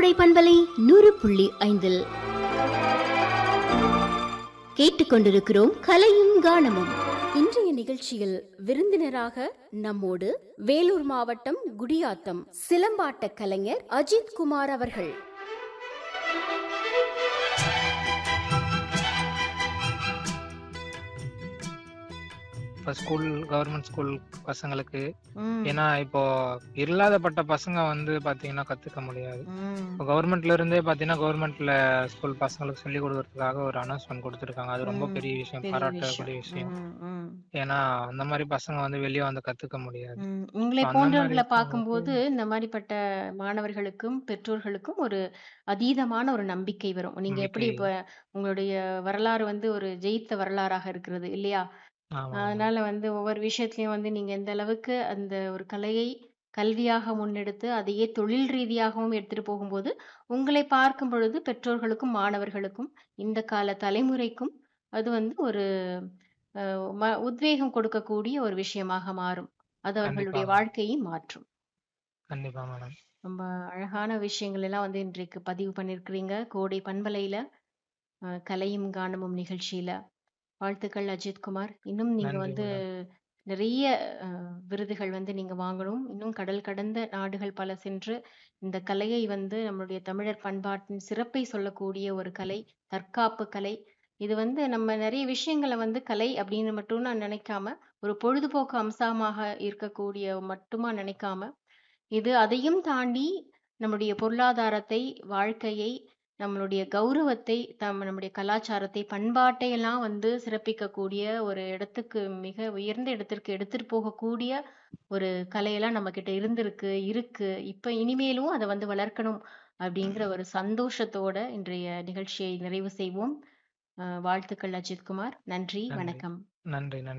கோடை பண்பலை நூறு புள்ளி ஐந்தில் கேட்டுக்கொண்டிருக்கிறோம் கலையும் கானமும் இன்றைய நிகழ்ச்சியில் விருந்தினராக நம்மோடு வேலூர் மாவட்டம் குடியாத்தம் சிலம்பாட்ட கலைஞர் அஜித் குமார் அவர்கள் இப்போ ஸ்கூல் கவர்மெண்ட் ஸ்கூல் பசங்களுக்கு ம், ஏன்னா இப்போ இல்லாதப்பட்ட பசங்க வந்து பாத்தீங்கன்னா கத்துக்க முடியாது ம், இப்போ கவர்மெண்ட்ல இருந்தே பாத்தீங்கன்னா கவர்மெண்ட்ல ஸ்கூல் பசங்களுக்கு சொல்லி கொடுக்கறதுக்காக ஒரு அனௌன்ஸ்மெண்ட் கொடுத்துருக்காங்க அது ரொம்ப ம், பெரிய விஷயம் பெரிய பாராட்டக்கூடிய விஷயம் ம், ம், ஏன்னா அந்த மாதிரி பசங்க வந்து வெளியே வந்து கத்துக்க முடியாது ம். உங்களை அந்த மாதிரி போன்றவர்களை இருக்கவங்களுக்கு பார்க்கும்போது இந்த மாதிரிப்பட்ட மாணவர்களுக்கும் பெற்றோர்களுக்கும் ஒரு அதீதமான ஒரு நம்பிக்கை வரும் நீங்க எப்படி நம்பிக்கை இப்ப உங்களுடைய வரலாறு வந்து ஒரு ஜெயித்த வரலாறாக இருக்கிறது இல்லையா ஆமா அதனால வந்து ஒவ்வொரு விஷயத்துலயும் வந்து நீங்க எந்த அளவுக்கு அந்த ஒரு கலையை கல்வியாக முன்னெடுத்து அதையே தொழில் ரீதியாகவும் எடுத்துட்டு போகும்போது உங்களை பார்க்கும் பொழுது பெற்றோர்களுக்கும் மாணவர்களுக்கும் இந்த கால தலைமுறைக்கும் அது வந்து ஒரு அஹ், ம- உத்வேகம் கொடுக்கக்கூடிய ஒரு விஷயமாக மாறும் அது கண்டிப்பா அவர்களுடைய மேம் வாழ்க்கையை மாற்றும் கண்டிப்பா மேடம் ரொம்ப அழகான விஷயங்கள் எல்லாம் வந்து இன்றைக்கு பதிவு பண்ணியிருக்கிறீங்க கோடை பண்பலையில அஹ், கலையும் கானமும் நிகழ்ச்சியில வாழ்த்துக்கள் அஜித் குமார் இன்னும் நீங்க நன்றி வந்து மேடம் நிறைய அஹ், விருதுகள் வந்து நீங்க வாங்கணும் இன்னும் கடல் கடந்த நாடுகள் பல சென்று இந்த கலையை வந்து நம்மளுடைய தமிழர் பண்பாட்டின் சிறப்பை சொல்லக்கூடிய ஒரு கலை தற்காப்பு கலை இது வந்து நம்ம நிறைய விஷயங்களை வந்து கலை அப்படின்னு மட்டும் நான் நினைக்காம ஒரு பொழுதுபோக்கு அம்சமாக இருக்கக்கூடிய மட்டுமா நினைக்காம இது அதையும் தாண்டி நம்முடைய பொருளாதாரத்தை வாழ்க்கையை நம்மளுடைய கௌரவத்தை தம் நம்முடைய கலாச்சாரத்தை பண்பாட்டை எல்லாம் வந்து சிறப்பிக்கக்கூடிய ஒரு இடத்துக்கு மிக உயர்ந்த இடத்திற்கு எடுத்துட்டு போகக்கூடிய ஒரு கலையெல்லாம் நம்ம கிட்ட இருந்திருக்கு இருக்கு இப்ப இனிமேலும் அதை வந்து வளர்க்கணும் அப்படிங்கிற ஒரு சந்தோஷத்தோட இன்றைய நிகழ்ச்சியை நிறைவு செய்வோம் அஹ் வாழ்த்துக்கள் அஜித்குமார் நன்றி நன்றி வணக்கம் நன்றி நன்றி